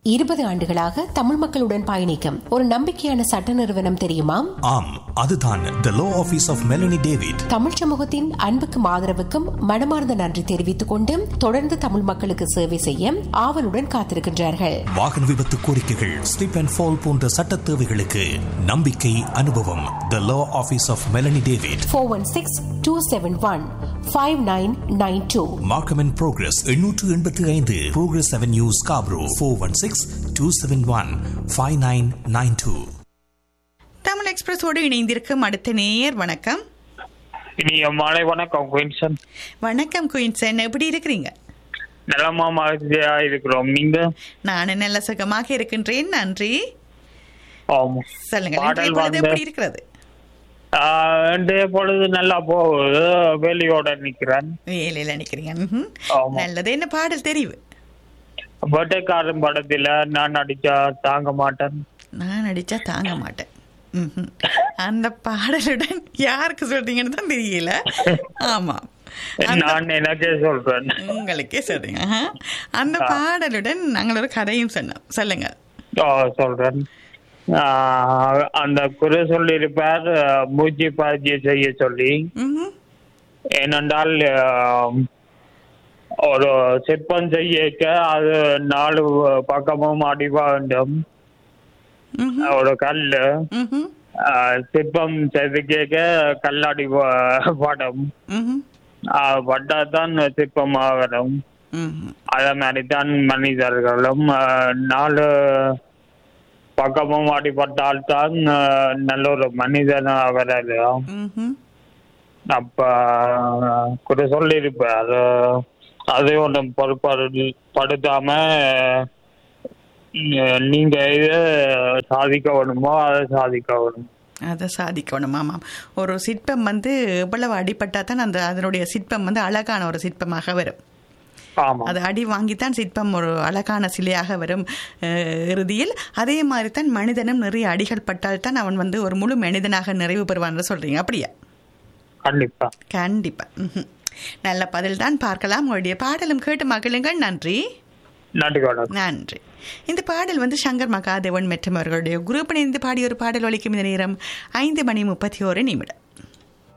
இருபது ஆண்டுகளாக தமிழ் மக்களுடன் பயணிக்கும் ஒரு நம்பிக்கையான சட்ட நிறுவனம் தெரியுமா ஆம் அதுதான் the law office of Melanie David Tamil சமூகத்தின் அன்புக்கும் ஆதரவுக்கும் மனமார்ந்த நன்றி தெரிவித்துக் கொண்டு தொடர்ந்து தமிழ் மக்களுக்கு சேவை செய்ய ஆவலுடன் காத்திருக்கின்றார்கள் வாகன விபத்து கோரிக்கைகள் ஸ்லிப் அண்ட் ஃபால் போன்ற சட்ட தேவைகளுக்கு நம்பிக்கை அனுபவம் the law office of Melanie David four one six two seven one five nine nine two Markham and Progress எண்ணூற்று எண்பத்தி ஐந்து Progress Avenue Scarborough four one six two seven one five nine nine two Tamil எக்ஸ்பிரஸோடு இணைந்திருக்கும் அடுத்த நேயர் வணக்கம் இனிய மாலை வணக்கம் குயின்சன் வணக்கம் குயின்சன் எப்படி இருக்கிறீங்க நலமா மகிழ்ச்சியா இருக்கிறோம் நீங்க நான் நல்ல சுகமாக இருக்கின்றேன் நன்றி ஆமா சொல்லுங்க பாடல் இன்றைய பொழுது வந்து- எப்படி இருக்கிறது ஆஹ், இன்றைய பொழுது நல்லா போகுது வேலையோட நிக்கிறேன் வேலையில் நினைக்கிறீங்க ம்ஹும். ஆமா. நல்லது என்ன பாடல் தெரிவு வேட்டைக்காரன் படத்துல நான் நடிச்சா தாங்க மாட்டேன் நான் நடிச்சா தாங்க மாட்டேன் ம்ஹும். அந்த பாடலுடன் யாருக்கு சொல்றீங்கன்னு தான் தெரியல ஆமா அந்த- நான் எனக்கே சொல்றேன் உங்களுக்கே சொல்றீங்க ஆஹா. அந்த பாடலுடன் நாங்கள் ஒரு கதையும் சொன்னோம் சொல்லுங்க ஆ, சொல்றேன் ஆஹ், அந்த குரு சொல்லி இருப்பார் மூச்சு பயிற்சி செய்ய சொல்லி ம்ஹும். ஏனென்றால் ஆஹ், ஒரு சிற்பம் செய்ய அது நாலு பக்கமும் அடிவா வேண்டும் ம்ஹும். ஒரு கல்லு ம்ஹும். ஆஹ், சிற்பம் செய்து கேட்க கல்லாடி ப- படம் ம்ஹும். பட்டாதான் சிற்பம் ஆகணும் ம்ஹும். அதே மாதிரி தான் மனிதர்களும் ஆஹ், நாலு பக்கமும் அடிபட்டால்தான் ஆஹ், நல்ல ஒரு மனிதன் ஆகலாம் ம்ஹும். அப்ப கூட சொல்லியிருப்பார் அது ஒன்றும் பொறுப்பாடு படுத்தாம அஹ், நீங்க இதை சாதிக்க வேணுமோ அதை சாதிக்க வேணும் அதை சாதிக்கணும் ஆமாம் ஒரு சிற்பம் வந்து எவ்வளவு அடிபட்டா தான் அந்த அதனுடைய சிற்பம் வந்து அழகான ஒரு சிற்பமாக வரும் ஆமா அது அடி வாங்கித்தான் சிற்பம் ஒரு அழகான சிலையாக வரும் அஹ், இறுதியில் அதே மாதிரி தான் மனிதனும் நிறைய அடிகள் பட்டால் தான் அவன் வந்து ஒரு முழு மனிதனாக நிறைவு பெறுவான்னு சொல்றீங்க அப்படியா கண்டிப்பா கண்டிப்பா ம்ஹும். நல்ல பதில் தான் பார்க்கலாம் உங்களுடைய பாடலும் கேட்டு மகிழுங்கள் நன்றி நன்றி வணக்கம் நன்றி இந்த பாடல் வந்து சங்கர் மகாதேவன் மற்றும் அவர்களுடைய குரூப் இணைந்து பாடிய ஒரு பாடல் ஒலிக்கும் இந்த நேரம் ஐந்து மணி முப்பத்தி ஓரு நிமிடம்